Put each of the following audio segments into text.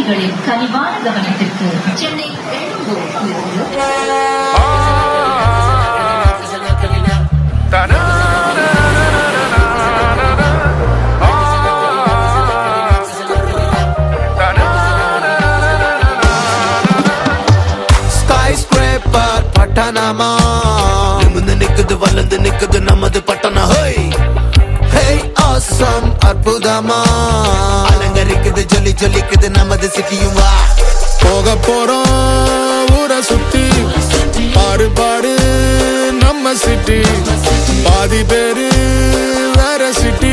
நேயர்களின் கனிவான கவனத்திற்கு சென்னை எழும்பூரிலிருந்து ஸ்கைஸ்கிரேப்பர் பட்டணமா நிமிந்து நிக்குது வளர்ந்து நிக்குது நமது பட்டணம் ஹோய் ஹேய் ஆசம் அற்புதமா அலங்கரிக்குது ஜொலி ஜொலிக்குது நமது சிட்டியும் வா போக போறோம் ஊரை சுத்தி பாரு பாரு நம்ம சிட்டி பாதி பேரு வேற சிட்டி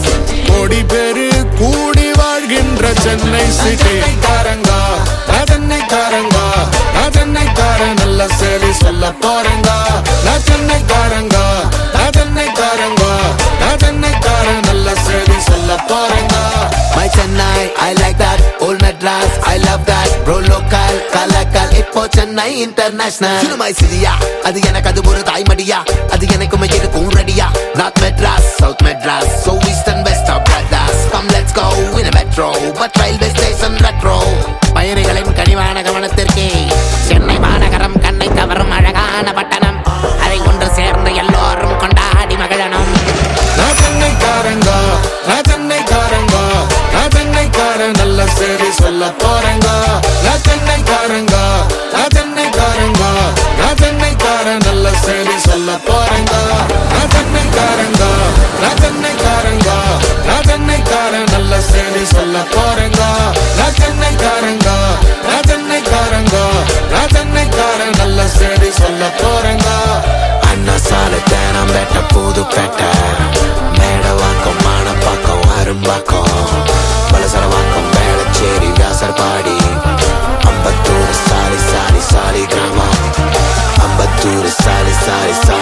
கோடி பேரு கூடி வாழ்கின்ற சென்னை சிட்டி காரங்கா நான் சென்னைக்காரங்கா நான் சென்னைக்காரன் நல்ல சேவை சொல்ல போறேங்கா நான் சென்னைக்காரங்கா நான் சென்னைக்காரங்கா நான் சென்னைக்காரன் நல்ல சேவை சொல்ல போறேங்கா My Chennai, I like that. Old Madras, I love that. Bro local, கலக்கல் இப்போ சென்னை இன்டர்நேஷனல் சினிமாய் சிரியா அது எனக்கு அது ஒரு தாய்மடியா அது எனக்குமே இருக்கும் ரெடியா north Madras south Madras so east and west of பிரதாஸ் come let's go in metro but railway station retro பயணிகளின் கனிவான கவனத்திற்கு சென்னை மாநகரம் கண்ணை கவரும் அழகான பட்டணம் அதை ஒன்று சேர்ந்து எல்லோரும் கொண்டாடி மகிழணும் நான் சென்னைக்காரங்கா நான் சென்னைக்காரங்கா நான் சென்னைக்காரன் நல்ல சேவை சொல்ல போறேங்கா நான் சென்னைக்காரங்கா நான் சென்னைக்காரங்கா நான் சென்னைக்காரன் நல்ல சேவை சொல்ல போறேங்கா நான் சென்னைக்காரங்கா நான் சென்னைக்காரங்கா நான் சென்னைக்காரன் நல்ல சேவை சொல்ல போறேங்கா நான் சென்னைக்காரங்கா நான் சென்னைக்காரங்கா நான் சென்னைக்காரன் நல்ல சேவை சொல்ல போறேங்கா அண்ணா சாலை தேனம் பெட்ட புதுப்பேட்டை மேடவாக்கம் மானப்பாக்கம் அரும்பாக்கம் பலசரவாக்கம் வேளச்சேரி வியாசர்பாடி அம்பத்தூர் சாலி சாலி சாலி கிராமம் அம்பத்தூர் சாலி சாலி சாலி